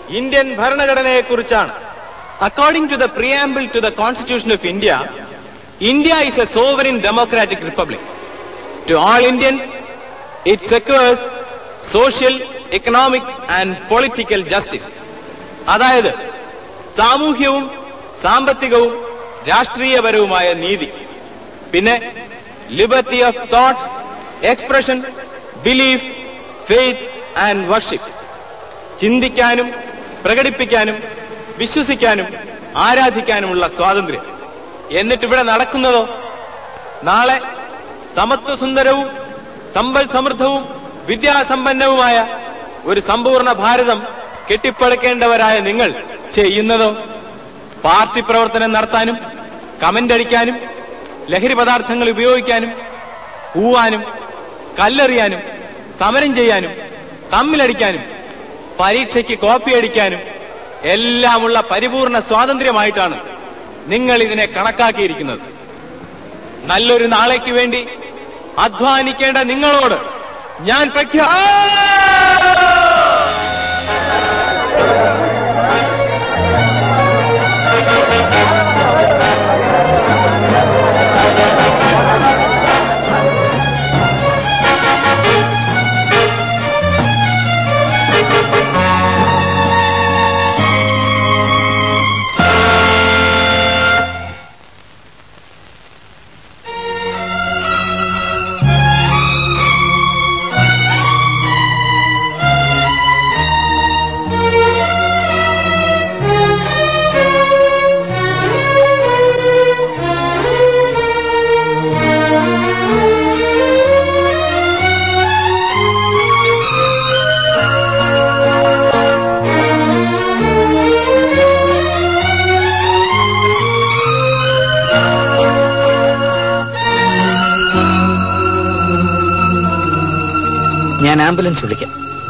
Indian ഭരണഘടനയെക്കുറിച്ചാണ് according to the preamble to the constitution of India India is a sovereign democratic republic. To all Indians, it secures social, economic and political justice. അതായത് സാമൂഹ്യവും സാമ്പത്തികവും രാഷ്ട്രീയപരവുമായ നീതി പിന്നെ liberty of thought expression belief faith and worship ചിന്തിക്കാനും പ്രകടിപ്പിക്കാനും വിശ്വസിക്കാനും ആരാധിക്കാനുമുള്ള സ്വാതന്ത്ര്യം എന്നിട്ട് ഇവിടെ നടക്കുന്നതോ നാളെ സമത്വസുന്ദരവും സമ്പൽ സമൃദ്ധവും വിദ്യാസമ്പന്നവുമായ ഒരു സമ്പൂർണ്ണ ഭാരതം കെട്ടിപ്പടുക്കേണ്ടവരായ നിങ്ങൾ ചെയ്യുന്നതോ പാർട്ടി പ്രവർത്തനം നടത്താനും കമന്റ് അടിക്കാനും ലഹരി പദാർത്ഥങ്ങൾ ഉപയോഗിക്കാനും കൂവാനും കല്ലെറിയാനും സമരം ചെയ്യാനും തമ്മിലടിക്കാനും പരീക്ഷയ്ക്ക് കോപ്പി അടിക്കാനും എല്ലാമുള്ള പരിപൂർണ സ്വാതന്ത്ര്യമായിട്ടാണ് നിങ്ങൾ ഇതിനെ കണക്കാക്കിയിരിക്കുന്നത് നല്ലൊരു നാളേക്ക് വേണ്ടി അധ്വാനിക്കേണ്ട നിങ്ങളോട് ഞാൻ പ്രഖ്യാ ഞാൻ ആംബുലൻസ് വിളിക്കാം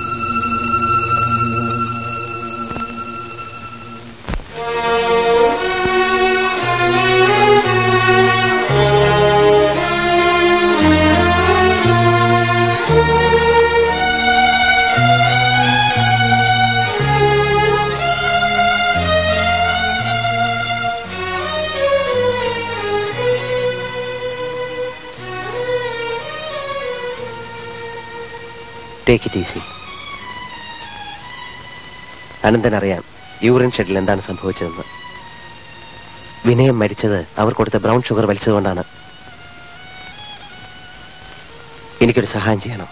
ടേക്ക് ഇറ്റ് ഈസി അനന്തൻ അറിയാം യൂറിൻ ഷെഡിൽ എന്താണ് സംഭവിച്ചതെന്ന് വിനയം മരിച്ചത് അവർ കൊടുത്ത ബ്രൗൺ ഷുഗർ വലിച്ചതുകൊണ്ടാണ് എനിക്കൊരു സഹായം ചെയ്യണം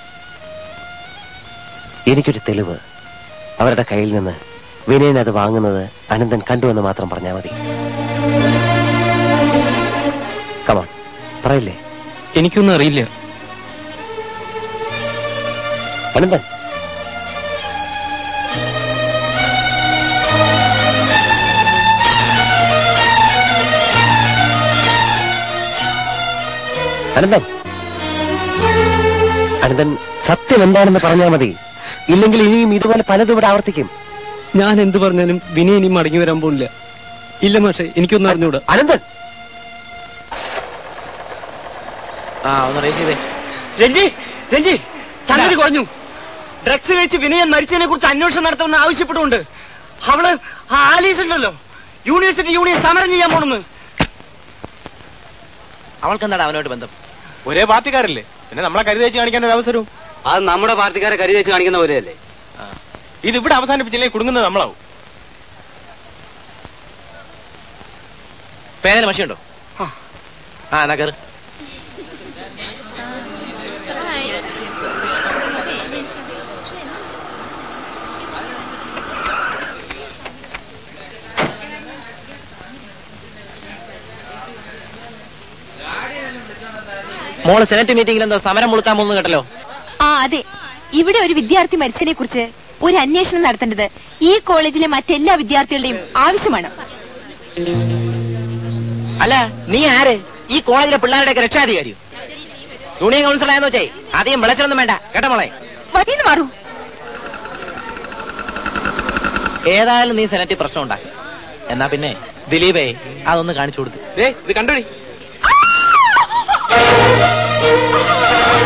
എനിക്കൊരു തെളിവ് അവരുടെ കയ്യിൽ നിന്ന് വിനയൻ അത് വാങ്ങുന്നത് അനന്തൻ കണ്ടുവെന്ന് മാത്രം പറഞ്ഞാൽ മതി കമാൺ പറയില്ലേ എനിക്കൊന്നും അറിയില്ല അനന്തൻ അനന്തൻ അനന്തൻ സത്യം എന്താണെന്ന് പറഞ്ഞാൽ മതി ഇല്ലെങ്കിൽ ഇനിയും ഇതുപോലെ പലതും ഇവിടെ ആവർത്തിക്കും ഞാൻ എന്ത് പറഞ്ഞാലും വിനയ ഇനി മടങ്ങി വരാൻ പോണില്ല ഇല്ല മാഷെ എനിക്കൊന്നും അറിഞ്ഞൂടാ അനന്തൻ ആ ഒന്ന് റേസ് ചെയ്തേ രഞ്ജി രഞ്ജി സംഗതി കുറഞ്ഞു ഡ്രഗ്സ് കഴിച്ച് വിനയൻ മരിച്ചതിനെ കുറിച്ച് അന്വേഷണം നടത്തണമെന്ന് ആവശ്യപ്പെട്ടുകൊണ്ട് അവള് ആ ആലീസ് ഉണ്ടല്ലോ യൂണിവേഴ്സിറ്റി യൂണിയൻ സമരം ചെയ്യാൻ പോണെന്ന് അവൾക്ക് എന്താണ് അവനോട് ബന്ധം ഒരേ പാർട്ടിക്കാരല്ലേ പിന്നെ നമ്മളെ കരുതേച്ച് കാണിക്കാൻ ഒരു അവസരവും അത് നമ്മുടെ പാർട്ടിക്കാരെ കരുതേച്ച് കാണിക്കുന്ന പോലെയല്ലേ ഇത് ഇവിടെ അവസാനിപ്പിച്ചില്ലെങ്കിൽ കുടുങ്ങുന്നത് നമ്മളാവും പേന മഷിയുണ്ടോ ആ എന്നാ കയറ് മോള് സെനറ്റ് മീറ്റിംഗിൽ എന്തോ സമരം മുളുക്കാൻ പോകുന്നു കേട്ടല്ലോ ആ അതെ ഇവിടെ ഒരു വിദ്യാർത്ഥി മരിച്ചതിനെ കുറിച്ച് ഒരു അന്വേഷണം നടത്തേണ്ടത് ഈ കോളേജിലെ മറ്റെല്ലാ വിദ്യാർത്ഥികളുടെയും ആവശ്യമാണ് അല്ല നീ ആര് ഈ കോളേജിലെ പിള്ളേരുടെ രക്ഷാധികാരിയോ യൂണിയൻ കൗൺസിലർ ആയെന്ന് വെച്ചേ അധികം വിളച്ചിലൊന്നും വേണ്ട കേട്ടോ മോളെ വഴിന്ന് മാറൂ ഏതായാലും നീ സെനറ്റിൽ പ്രശ്നം ഉണ്ടാക്കി എന്നാ പിന്നെ ദിലീപേ അതൊന്ന് കാണിച്ചു കൊടുത്തു ദേ ഇത് കണ്ടോടി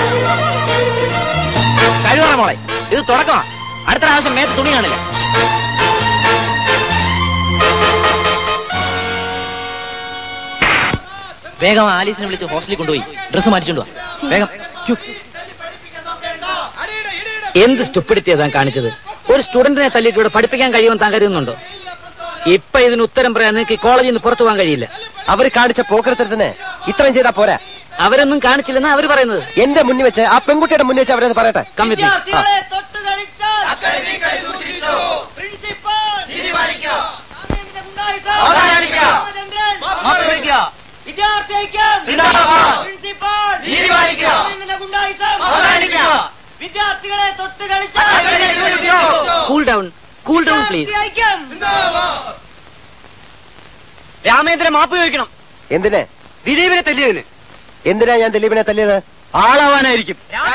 കഴിവാണ് മോളെ ഇത് തുടക്കമാ അടുത്ത പ്രാവശ്യം മേത്ത് തുണി കാണില്ല വേഗം ആലീസിനെ വിളിച്ച് ഹോസ്റ്റലിൽ കൊണ്ടുപോയി ഡ്രസ്സ് മാറ്റിച്ചുകൊണ്ട് വാ വേഗം ക്യൂ. എന്ത് സ്റ്റുപ്പിഡിറ്റി താൻ കാണിച്ചത് ഒരു സ്റ്റുഡന്റിനെ തല്ലിയിട്ട് ഇവിടെ പഠിപ്പിക്കാൻ കഴിയുമെന്ന് താൻ കരുതുന്നുണ്ടോ ഇപ്പൊ ഇതിന് ഉത്തരം പറയാൻ നിങ്ങൾക്ക് ഈ കോളേജിൽ നിന്ന് പുറത്തു പോകാൻ കഴിയില്ല അവര് കാണിച്ച പോക്കരത്തരത്തിന് ഇത്രയും ചെയ്താ പോരാ അവരൊന്നും കാണിച്ചില്ലെന്നാ അവര് പറയുന്നത് എന്റെ മുന്നിൽ വെച്ച് ആ പെൺകുട്ടിയുടെ മുന്നിൽ വെച്ച് അവരത് പറയട്ടെ കമ്മിറ്റി വിദ്യാർത്ഥികളെ തൊട്ട് കളിച്ചാൽ പ്രിൻസിപ്പൽ രാമേന്ദ്ര ഗുണ്ടായിസം. രാമചന്ദ്രൻ. വിദ്യാർത്ഥി ഐക്യം. പ്രിൻസിപ്പൽ രാമേന്ദ്ര ഗുണ്ടായിസം. വിദ്യാർത്ഥികളെ തൊട്ട് കളിച്ചാൽ cool down cool down please വിദ്യാർത്ഥി ഐക്യം. രാമേന്ദ്രൻ മാപ്പ് ചോദിക്കണം എന്തിന് ദിലീപിനെ തല്ലിയതിന് എന്തിനാ ഞാൻ ദിലീപിനെ തല്ലിയത് ആളാവാനായിരിക്കും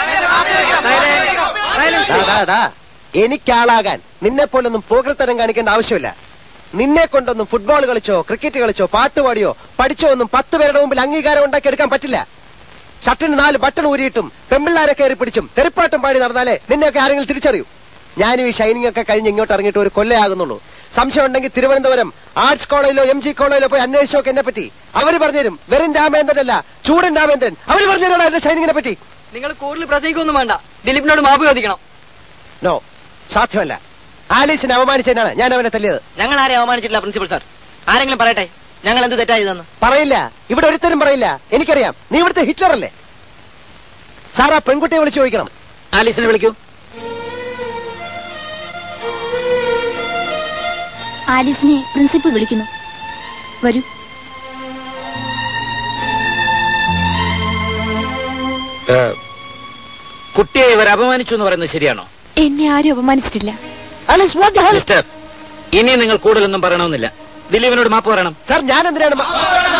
ദാ, ദാ, ദാ. എനിക്കാളാകാൻ നിന്നെ പോലൊന്നും പോകൃത്തരം കാണിക്കേണ്ട ആവശ്യമില്ല നിന്നെ കൊണ്ടൊന്നും ഫുട്ബോൾ കളിച്ചോ ക്രിക്കറ്റ് കളിച്ചോ പാട്ടുപാടിയോ പഠിച്ചോ ഒന്നും പത്ത് പേരുടെ മുമ്പിൽ അംഗീകാരം ഉണ്ടാക്കി എടുക്കാൻ പറ്റില്ല ഷർട്ടിന് നാല് ബട്ടൺ ഊരിയിട്ടും പെമ്പിള്ളാരെ കയറി പിടിച്ചും തെറിപ്പാട്ടും പാടി നടന്നാലേ നിന്നെയൊക്കെ ആരെങ്കിലും തിരിച്ചറിയൂ ഞാനും ഈ ഷൈനിങ് ഒക്കെ കഴിഞ്ഞ് ഇങ്ങോട്ട് ഇറങ്ങിയിട്ട് ഒരു കൊല്ലയാകുന്നുള്ളൂ സംശയം ഉണ്ടെങ്കിൽ തിരുവനന്തപുരം ആർട്സ് കോളേജിലോ എം ജി കോളേജിലോ പോയി അന്വേഷിച്ചോ എന്നെ പറ്റി അവര് പറഞ്ഞുതരും വെറും രാമേന്ദ്രനല്ല ചൂടൻ രാമേന്ദ്രൻ അവര് പറഞ്ഞുതരണോ എന്റെ ഷൈനിങ്ങിനെ പറ്റി നിങ്ങൾ കൂടുതൽ പ്രസംഗിക്കൊന്നും വേണ്ട ദിലീപിനോട് മാപ്പ് ചോദിക്കണം നോ സാധ്യമല്ല ആലീസിനെ അവമാനിച്ചതിനാണ് ഞാൻ അവനെ തല്ലിയത് ഞങ്ങൾ ആരെ അവമാനിച്ചിട്ടില്ല പ്രിൻസിപ്പൽ സാർ ആരെങ്കിലും പറയട്ടെ ഞങ്ങൾ എന്ത് തെറ്റാ ചെയ്തെന്ന് പറയില്ല ഇവിടെ ഒരുത്തരും പറയില്ല എനിക്കറിയാം നീ ഇവിടുത്തെ ഹിറ്റ്ലർ അല്ലേ സാർ ആ പെൺകുട്ടിയെ വിളിച്ചു ചോദിക്കണം ആലീസിനെ വിളിക്കൂ ആലീസിനെ പ്രിൻസിപ്പൽ വിളിക്കുന്നു വരൂ ഏ, കുട്ടിയെ ഇവർ അപമാനിച്ചു എന്ന് പറയുന്നത് ശരിയാണോ എന്നെ ആരും അപമാനിച്ചിട്ടില്ല Alice what the hell? Mister ഇനി നിങ്ങൾ കൂടുതലൊന്നും പറയണമെന്നില്ല ദിലീപിനോട് മാപ്പ് പറയണം സാർ ഞാൻ എന്തിനാണ് മ-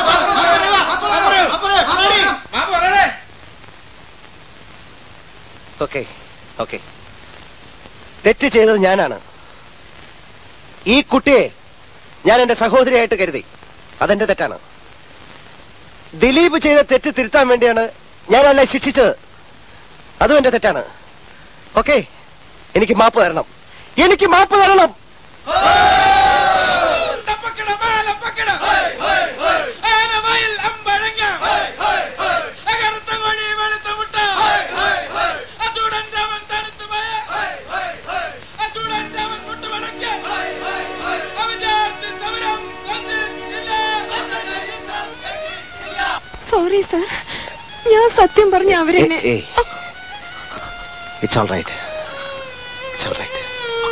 ഓക്കെ ഓക്കെ തെറ്റ് ചെയ്തത് ഞാനാണ് ഈ കുട്ടിയെ ഞാൻ എന്റെ സഹോദരിയായിട്ട് കരുതി അതെന്റെ തെറ്റാണ് ദിലീപ് ചെയ്ത തെറ്റ് തിരുത്താൻ വേണ്ടിയാണ് ഞാനല്ല ശിക്ഷിച്ചത് അതും എന്റെ തെറ്റാണ് ഓക്കെ എനിക്ക് മാപ്പ് തരണം എനിക്ക് മാപ്പ് തരണം സോറി സാർ ഞാൻ സത്യം പറഞ്ഞ അവരെന്നെ it's all right it's all right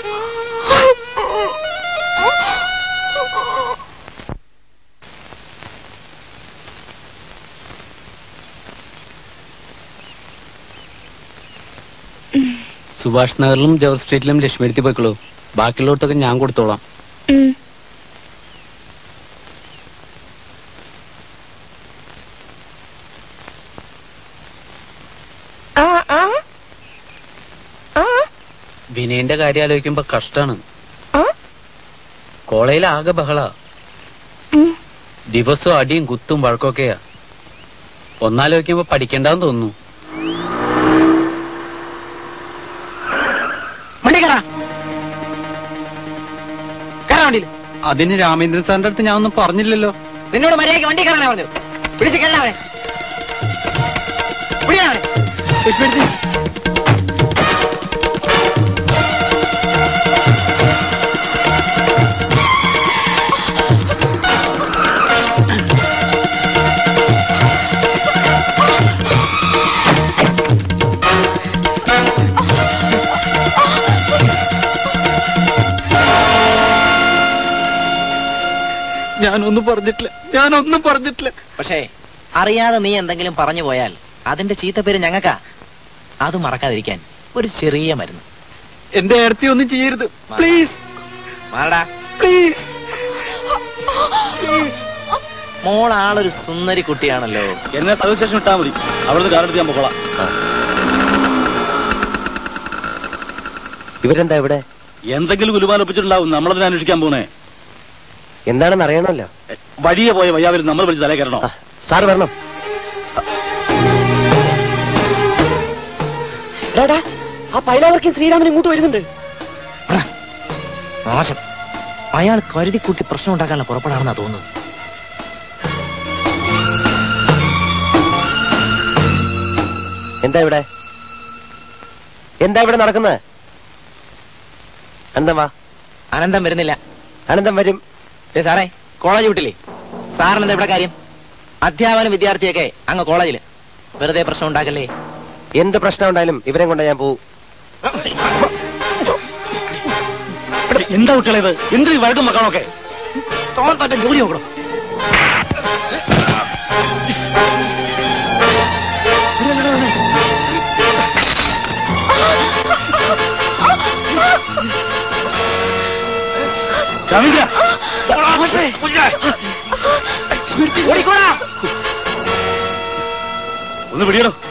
Subhash നഗറിലും ജവഹർ സ്ട്രീറ്റിലും ലക്ഷ്മിയെടുത്തി പോയിക്കോളൂ ബാക്കിയുള്ളവർക്കൊക്കെ ഞാൻ കൊടുത്തോളാം ഉം. ആ ആ ആ വിനയന്റെ കാര്യം ആലോചിക്കുമ്പോ കഷ്ടാണ് ആ കോളേജിൽ ആകെ ബഹള ഉം. ദിവസവും അടിയും കുത്തും വഴക്കൊക്കെയാ ഒന്നാലോചിക്കുമ്പോ പഠിക്കണ്ടെന്ന് തോന്നുന്നു വണ്ടി കയറാ കയറാ വണ്ടിയിൽ അതിന് രാമേന്ദ്രൻ സാറിന്റെ അടുത്ത് ഞാൻ ഒന്നും പറഞ്ഞില്ലല്ലോ നിന്നോട് മര്യാദയ്ക്ക് വണ്ടി കയറാനാ പറഞ്ഞു പിടിച്ച് കയറാ അവനെ പിടിയാ അവനെ ഞാനൊന്നും പറഞ്ഞിട്ടില്ല ഞാനൊന്നും പറഞ്ഞിട്ടില്ല പക്ഷേ അറിയാതെ നീ എന്തെങ്കിലും പറഞ്ഞു പോയാൽ അതിന്റെ ചീത്തപ്പേര് ഞങ്ങൾക്കാ അത് മറക്കാതിരിക്കാൻ ഒരു ചെറിയ മരുന്ന് എന്റെ ഏർത്തി ഒന്നും ചെയ്യരുത് പ്ലീസ് മാറടാ പ്ലീസ് മോൾ ആളൊരു സുന്ദരി കുട്ടിയാണല്ലോ എന്നെ സർവീസ് സ്റ്റേഷൻ ഇട്ടാ മതി അവിടുന്ന് കാറെടുത്ത് ഞാൻ പോകോളാം ഇവരെന്താ ഇവിടെ എന്തെങ്കിലും കുലുമാലൊപ്പിച്ചിട്ടുണ്ടാവും നമ്മളതിനെ അന്വേഷിക്കാൻ പോണേ എന്താണെന്ന് അറിയണമല്ലോ വഴിയെ പോയ വയ്യാവരും നമ്മൾ വിളിച്ച് തലേ കയറണോ ആ, സാർ വരണം എടാ ആ പൈലാവർക്കും ശ്രീരാമൻ ഇങ്ങോട്ട് വരുന്നുണ്ട് മോശം അയാൾ കരുതി കൂട്ടി പ്രശ്നം ഉണ്ടാക്കാനുള്ള പുറപ്പെടാണെന്നാ തോന്നുന്നത് എന്താ ഇവിടെ എന്താ ഇവിടെ നടക്കുന്നത് അനന്തം വാ അനന്തം വരുന്നില്ല അനന്തം വരും ഏ സാറേ കോളേജ് വിട്ടില്ലേ സാറിന് എന്താ ഇവിടെ കാര്യം അധ്യാപന വിദ്യാർത്ഥിയൊക്കെ അങ്ങ് കോളേജില് വെറുതെ പ്രശ്നം ഉണ്ടാക്കല്ലേ എന്ത് പ്രശ്നം ഉണ്ടായാലും ഇവരെ കൊണ്ട് ഞാൻ പോവും എന്താ കുട്ടികളെ ഇത് എന്ത് ഈ വഴക്കും മക്കളൊക്കെ ജോലി നോക്കണം രവീന്ദ്ര ഒന്ന് പിടിയണോ